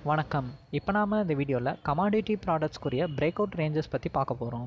வணக்கம் இப்போ நாம் இந்த வீடியோவில் கமாடிட்டி ப்ராடக்ட்ஸ்க்குரிய பிரேக் அவுட் ரேஞ்சஸ் பற்றி பார்க்க போகிறோம்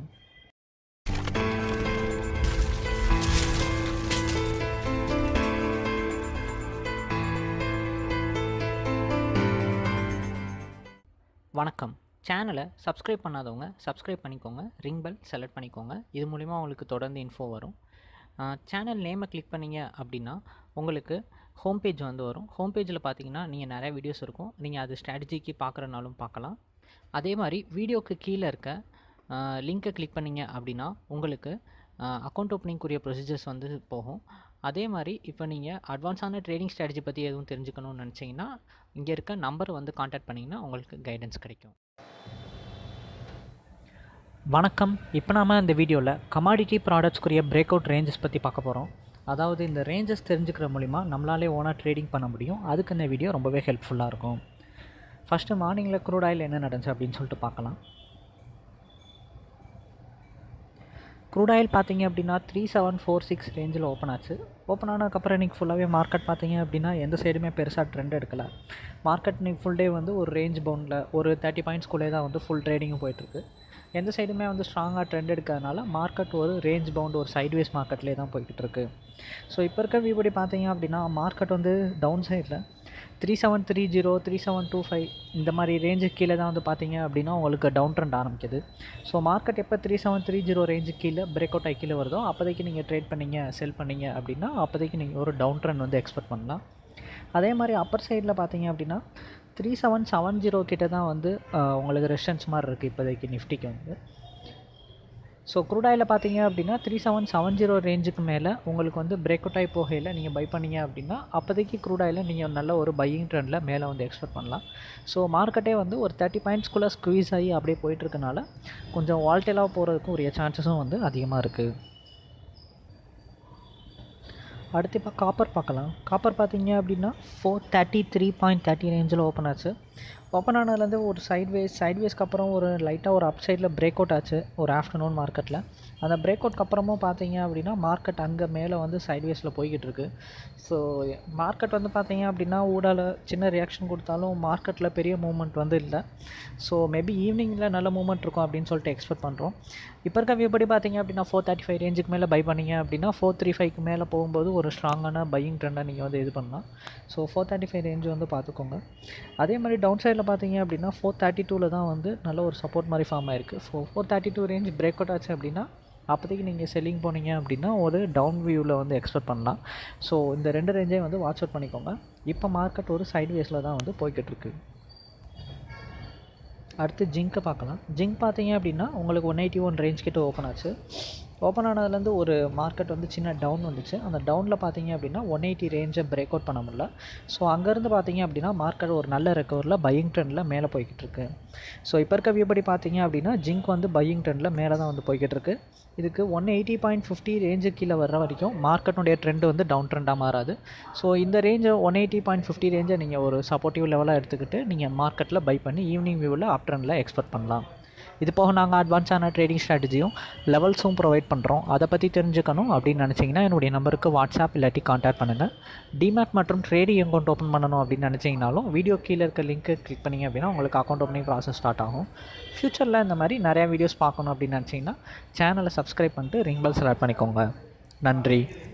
வணக்கம் சேனலை சப்ஸ்கிரைப் பண்ணாதவங்க சப்ஸ்கிரைப் பண்ணிக்கோங்க ரிங் பெல் செலக்ட் பண்ணிக்கோங்க இது மூலிமா உங்களுக்கு தொடர்ந்து இன்ஃபோ வரும் சேனல் நேமை கிளிக் பண்ணீங்க அப்படின்னா உங்களுக்கு ஹோம் பேஜ் வந்து வரும் ஹோம் பேஜில் பார்த்தீங்கன்னா நீங்கள் நிறைய வீடியோஸ் இருக்கும் நீங்கள் அது ஸ்ட்ராட்டஜிக்கு பார்க்குறனாலும் பார்க்கலாம் அதே மாதிரி வீடியோக்கு கீழே இருக்க லிங்க்கை கிளிக் பண்ணீங்க அப்படின்னா உங்களுக்கு அக்கௌண்ட் ஓப்பனிங்குரிய ப்ரொசீஜர்ஸ் வந்து போகும் அதே மாதிரி இப்போ நீங்கள் அட்வான்ஸான ட்ரேடிங் ஸ்ட்ராட்டஜி பற்றி எதுவும் தெரிஞ்சுக்கணும்னு நினச்சிங்கன்னா இங்கே இருக்க நம்பர் வந்து காண்டாக்ட் பண்ணிங்கன்னா உங்களுக்கு கைடன்ஸ் கிடைக்கும் வணக்கம் இப்போ நாம் இந்த வீடியோவில் கமாடிட்டி ப்ராடக்ட்ஸ்க்குரிய பிரேக் அவுட் ரேஞ்சஸ் பற்றி பார்க்க போகிறோம் அதாவது இந்த ரேஞ்சஸ் தெரிஞ்சுக்கிற மூலிமா நம்மளாலே ஓனாக ட்ரேடிங் பண்ண முடியும் அதுக்கு இந்த வீடியோ ரொம்பவே ஹெல்ப்ஃபுல்லாக இருக்கும் ஃபஸ்ட்டு மார்னிங்கில் க்ரூட் ஆயில் என்ன நடந்துச்சு அப்படின்னு சொல்லிட்டு பார்க்கலாம் க்ரூட் ஆயில் பார்த்தீங்க அப்படின்னா த்ரீ செவன் ஃபோர் சிக்ஸ் ரேஞ்சில் ஓப்பன் ஆச்சு ஓப்பன் ஆனதுக்கப்புறம் இன்றைக்கி ஃபுல்லாகவே மார்க்கெட் பார்த்தீங்க அப்படின்னா எந்த சைடுமே பெருசாக ட்ரெண்ட் எடுக்கலை மார்க்கெட் இன்றைக்கி ஃபுல் டே வந்து ஒரு ரேஞ்ச் பவுண்டில் ஒரு தேர்ட்டி பாயிண்ட்ஸ்குள்ளே தான் வந்து ஃபுல் ட்ரேடிங்கும் போயிட்டுருக்கு எந்த சைடுமே வந்து ஸ்ட்ராங்காக ட்ரெண்ட் எடுக்கிறதுனால மார்க்கெட் ஒரு ரேஞ்ச் பவுண்ட் ஒரு சைட்வேஸ் மார்க்கெட்லேயே தான் போய்கிட்டு இருக்கு ஸோ இப்போ இருக்க வியூபடி பார்த்தீங்க அப்படின்னா மார்க்கெட் வந்து டவுன் சைடில் three seven three zero three seven two five இந்த மாதிரி ரேஞ்சுக்கு கீழே தான் வந்து பார்த்தீங்க அப்படின்னா உங்களுக்கு டவுன் ட்ரெண்ட் ஆரம்பிக்குது ஸோ மார்க்கெட் எப்போ த்ரீ செவன் த்ரீ ஜீரோ ரேஞ்சுக்கு கீழே பிரேக் அவுட் ஆகி கீழே வருதோ அப்போதைக்கு நீங்கள் ட்ரேட் பண்ணீங்க செல் பண்ணீங்க அப்படின்னா அப்போதைக்கு நீங்கள் ஒரு டவுன் ட்ரெண்ட் வந்து எக்ஸ்பெக்ட் பண்ணலாம் அதே மாதிரி அப்பர் சைடில் பார்த்தீங்க அப்படின்னா த்ரீ செவன் செவன் ஜீரோ கிட்ட தான் வந்து உங்களுக்கு ரெஸ்டன்ஸ் மாதிரி இருக்குது இப்போதைக்கு நிஃப்டிக்கு வந்து ஸோ க்ரூட் ஆயில் பார்த்தீங்க அப்படின்னா த்ரீ செவன் செவன் ஜீரோ ரேஞ்சுக்கு மேலே உங்களுக்கு வந்து பிரேக் அவுட் ஆகி போகையில் நீங்கள் பை பண்ணீங்க அப்படின்னா அப்போதைக்கு க்ரூட் ஆயில் நீங்கள் நல்ல ஒரு பையிங் ட்ரெண்டில் மேலே வந்து எக்ஸ்பெக்ட் பண்ணலாம் ஸோ மார்க்கெட்டே வந்து ஒரு தேர்ட்டி பாயிண்ட்ஸ்குள்ளே ஸ்க்வீஸ் ஆகி அப்படியே போயிட்டுருக்கனால கொஞ்சம் வால்டேலாக போகிறதுக்கும் உரிய சான்சஸும் வந்து அதிகமாக இருக்குது அடுத்து இப்போ காப்பர் பார்க்கலாம் காப்பர் பார்த்தீங்க அப்படின்னா four thirty three point thirty ரேஞ்சில் ஓப்பன் ஆச்சு ஓப்பன் ஆனதுலேருந்து ஒரு சைட்வேஸ் சைட்வேஸ்க்கு அப்புறம் ஒரு லைட்டாக ஒரு அப் சைடில் பிரேக் அவுட் ஆச்சு ஒரு ஆஃப்டர்நூன் மார்க்கெட்டில் அந்த பிரேக் அவுட்க்கு அப்புறமும் பார்த்தீங்க அப்படின்னா மார்க்கெட் அங்கே மேலே வந்து சைட்வேஸில் போய்கிட்டு இருக்கு ஸோ மார்க்கெட் வந்து பார்த்தீங்க அப்படின்னா ஊடால சின்ன ரியாக்ஷன் கொடுத்தாலும் மார்க்கெட்டில் பெரிய மூவ்மெண்ட் வந்து இல்லை ஸோ மேபி ஈவினிங்கில் நல்ல மூவ்மெண்ட் இருக்கும் அப்படின்னு சொல்லிட்டு எக்ஸ்பெக்ட் பண்ணுறோம் இப்போ இருக்க வியூபடி பார்த்தீங்க அப்படின்னா ஃபோர் தேர்ட்டி ஃபைவ் ரேஞ்சுக்கு மேலே பை பண்ணீங்க அப்படின்னா ஃபோர் த்ரீ ஃபைவ்க்கு மேலே போகும்போது ஒரு ஸ்ட்ராங்கான பையிங் ட்ரெண்டாக நீங்கள் வந்து இது பண்ணலாம் so four thirty five range வந்து பார்த்துக்கோங்க அதே மாதிரி டவுன் சைடில் பார்த்தீங்க அப்படின்னா ஃபோர் தேர்ட்டி டூவில் தான் வந்து நல்ல ஒரு சப்போர்ட் மாதிரி ஃபார்ம் ஆயிருக்கு so four thirty two range break out ஆச்சு அப்படின்னா அப்போதைக்கு நீங்கள் செல்லிங் போனீங்க அப்படின்னா ஒரு டவுன் வியூவில் வந்து எக்ஸ்பெக்ட் பண்ணலாம் ஸோ இந்த ரெண்டு ரேஞ்சையும் வந்து வாட்ச் அவுட் பண்ணிக்கோங்க இப்போ மார்க்கெட் ஒரு சைட்வேஸில் தான் வந்து போய்கிட்டு இருக்கு அடுத்து ஜிங்க்கை பார்க்கலாம் ஜிங்க் பார்த்தீங்க அப்படின்னா உங்களுக்கு ஒன் எயிட்டி ஒன் ரேஞ்ச் கிட்ட ஓப்பன் ஆச்சு ஓப்பன் ஆனதுலேருந்து ஒரு மார்க்கெட் வந்து சின்ன டவுன் வந்துச்சு அந்த டவுனில் பார்த்தீங்க அப்படின்னா ஒன் எயிட்டி ரேஞ்சை பிரேக் அவுட் பண்ண முடியல ஸோ அங்கேருந்து பார்த்தீங்க அப்படின்னா மார்க்கெட் ஒரு நல்ல ரெக்கவரில் பையிங் ட்ரெண்டில் மேலே போய்கிட்டு இருக்கு ஸோ இப்போ இருக்க வியூபடி பார்த்தீங்க அப்படின்னா ஜிங்க் வந்து பையிங் ட்ரெண்டில் மேலே தான் வந்து போய்கிட்டு இருக்கு இதுக்கு one eighty point fifty range கீழே வர்ற வரைக்கும் மார்க்கெட்டுடைய ட்ரெண்டு வந்து டவுன் ட்ரெண்டாக மாறாது ஸோ இந்த ரேஞ்சை ஒன் எயிட்டி பாயிண்ட் ஃபிஃப்டி ரேஞ்சை நீங்கள் ஒரு சப்போர்ட்டிவ் லெவலாக எடுத்துக்கிட்டு நீங்கள் மார்க்கெட்டில் பை பண்ணி ஈவினிங் வியூவில் அப் ட்ரெண்டில் எக்ஸ்பெக்ட் பண்ணலாம் இது போக நாங்கள் அட்வான்ஸான ட்ரேடிங் ஸ்ட்ராட்டஜியும் லெவல்ஸும் ப்ரொவைட் பண்ணுறோம் அதை பற்றி தெரிஞ்சுக்கணும் அப்படின்னு நினச்சிங்கன்னா என்னுடைய நம்பருக்கு வாட்ஸ்அப் இல்லாட்டி கான்டாக்ட் பண்ணுங்கள் டிமேட் மற்றும் ட்ரேடிங் அக்கௌண்ட் ஓப்பன் பண்ணணும் அப்படின்னு நினச்சிங்கனாலும் வீடியோ கீழே இருக்க லிங்க்கு கிளிக் பண்ணிங்க அப்படின்னா உங்களுக்கு அக்கௌண்ட் ஓப்பனிங் ப்ராசஸ் ஸ்டார்ட் ஆகும் ஃப்யூச்சரில் இந்த மாதிரி நிறையா வீடியோஸ் பார்க்கணும் அப்படின்னு நினச்சிங்கன்னா சேனலை சப்ஸ்கிரைப் பண்ணிட்டு ரிங் பெல் செலக்ட் பண்ணிக்கோங்க நன்றி